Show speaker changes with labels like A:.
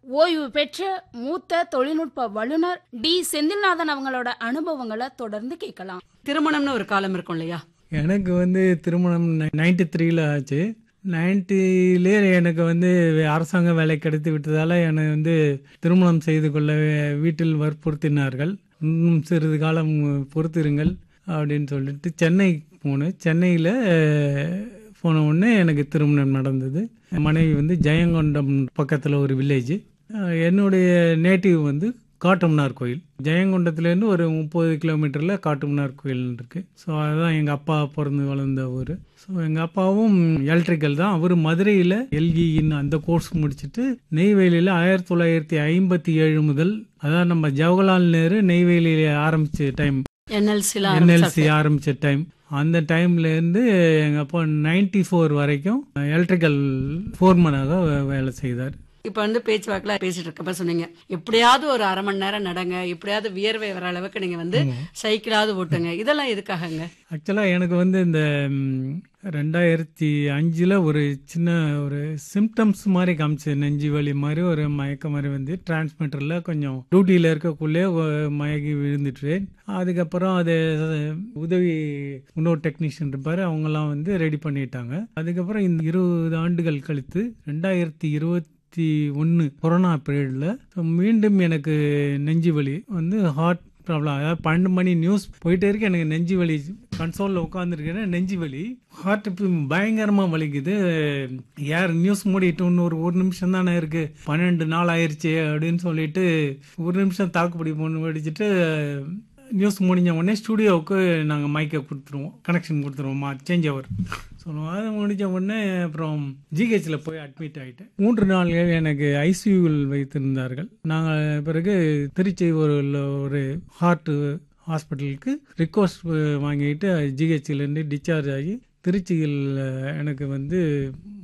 A: ஓய்வு பெற்ற மூத்த தொழில்நுட்ப வல்லுநர் டி செந்தில்நாதன் அவங்களோட அனுபவங்களை தொடர்ந்து கேட்கலாம்
B: திருமணம்னு ஒரு காலம் இருக்கும் இல்லையா
C: எனக்கு வந்து திருமணம் நைன்டி த்ரீல ஆச்சு நைன்டிலே எனக்கு வந்து அரசாங்க வேலை கிடைத்து விட்டதால என்னை வந்து திருமணம் செய்து கொள்ள வீட்டில் வற்புறுத்தினார்கள் இன்னும் சிறிது காலம் பொறுத்திருங்கள் அப்படின்னு சொல்லிட்டு சென்னை போனேன் சென்னையில் போன உடனே எனக்கு திருமணம் நடந்தது மனைவி வந்து ஜெயங்கொண்டம் பக்கத்தில் ஒரு வில்லேஜ் என்னுடைய நேட்டிவ் வந்து காட்டுமன்னார் கோயில் ஜெயங்கொண்டத்துலேருந்து ஒரு முப்பது கிலோமீட்டரில் காட்டுமன்னார் கோயில் இருக்குது ஸோ அதுதான் எங்கள் அப்பா பிறந்து வளர்ந்த ஊர் ஸோ எங்கள் அப்பாவும் எலக்ட்ரிக்கல் தான் அவர் மதுரையில் எல்இன்னு அந்த கோர்ஸ் முடிச்சுட்டு நெய்வேலியில் ஆயிரத்தி தொள்ளாயிரத்தி ஐம்பத்தி ஏழு முதல் அதான் நம்ம ஜவஹர்லால் நேரு நெய்வேலியில் ஆரம்பித்த டைம்
B: என்எல்சில
C: என்எல்சி ஆரம்பித்த டைம் அந்த டைம்லேருந்து எங்கள் அப்பா நைன்டி ஃபோர் வரைக்கும் எலக்ட்ரிக்கல் ஃபோர்மனாக வேலை செய்தார்
B: இப்ப வந்து பேச்சுவாக்குல பேசிட்டு இருக்கப்ப சொன்னீங்க எப்படியாவது ஒரு அரை மணி நேரம் நடங்க எப்படியாவது வியர்வை வர அளவுக்கு நீங்க வந்து சைக்கிளாவது ஓட்டுங்க இதெல்லாம் எதுக்காகங்க
C: ஆக்சுவலாக எனக்கு வந்து இந்த ம், ரெண்டாயிரத்தி அஞ்சில் ஒரு சின்ன ஒரு சிம்டம்ஸ் மாதிரி காமிச்சு நெஞ்சு வலி மாதிரி ஒரு மயக்க மாதிரி வந்து டிரான்ஸ்மிட்டரில் கொஞ்சம் டியூட்டியில் இருக்கக்குள்ளே ஒ- மயங்கி விழுந்துட்டேன் அதுக்கப்புறம் அது உதவி இன்னொரு டெக்னீஷியன் இருப்பார் அவங்கெல்லாம் வந்து ரெடி பண்ணிட்டாங்க அதுக்கப்புறம் இந்த இருபது ஆண்டுகள் கழித்து ரெண்டாயிரத்தி இருபத்தி ஒன்று கொரோனா பீரியடில் மீண்டும் எனக்கு நெஞ்சு வலி வந்து ஹார்ட் ப்ராப்ளம் அதாவது பன்னெண்டு மணி நியூஸ் போயிட்டே இருக்கு எனக்கு நெஞ்சு வலி கன்சோலில் உட்காந்துருக்கேன் நெஞ்சு வலி ஹார்ட் பயங்கரமாக வலிக்குது யார் நியூஸ் மூடிட்டு இன்னொரு ஒரு நிமிஷம் தானே இருக்கு பன்னெண்டு நாள் ஆயிருச்சு அப்படின்னு சொல்லிட்டு ஒரு நிமிஷம் தாக்குப்பிடி பொண்ணு வெடிச்சிட்டு நியூஸ் முடிஞ்ச உடனே ஸ்டுடியோவுக்கு நாங்கள் மைக்கை கொடுத்துருவோம் கனெக்ஷன் கொடுத்துருவோம் சேஞ்ச் ஓவர் சொல்லுவோம் அது முடிஞ்ச உடனே அப்புறம் ஜிஹெச்சில் போய் அட்மிட் ஆகிட்டேன் மூன்று நாள்கள் எனக்கு ஐசியூவில் வைத்திருந்தார்கள் நாங்கள் பிறகு திருச்சி ஒரு ஒரு ஹார்ட் ஹாஸ்பிட்டலுக்கு ரிக்வஸ்ட் வாங்கிட்டு ஜிஹெச்சிலேருந்து டிஸ்சார்ஜ் ஆகி திருச்சியில் எனக்கு வந்து